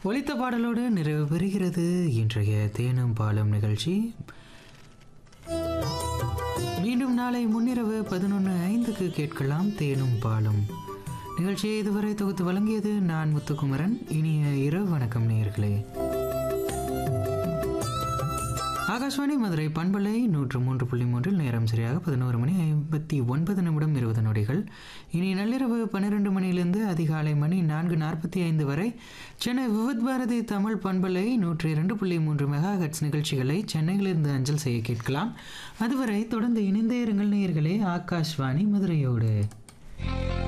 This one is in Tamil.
ஒலித்த பாடலோடு நிறைவு பெறுகிறது இன்றைய தேனும் பாலும் நிகழ்ச்சி மீண்டும் நாளை முன்னிரவு பதினொன்று ஐந்துக்கு கேட்கலாம் தேனும் பாலும் நிகழ்ச்சியை இதுவரை தொகுத்து வழங்கியது நான் முத்துக்குமரன் இனிய இரவு வணக்கம் நேயர்களே ஆகாஷ்வாணி மதுரை பண்பலை நூற்று மூன்று புள்ளி மூன்றில் நேரம் சரியாக பதினோரு மணி ஐம்பத்தி ஒன்பது நிமிடம் இருபது நொடிகள் இனி நள்ளிரவு பன்னிரெண்டு மணியிலிருந்து அதிகாலை மணி நான்கு நாற்பத்தி ஐந்து வரை சென்னை விவித் பாரதி தமிழ் பண்பலை நூற்றி இரண்டு புள்ளி மூன்று மெகா ஹெட்ஸ் நிகழ்ச்சிகளை சென்னையிலிருந்து அஞ்சல் செய்ய கேட்கலாம் அதுவரை தொடர்ந்து இணைந்தே இருங்கள் நேயர்களே ஆகாஷ்வாணி மதுரையோடு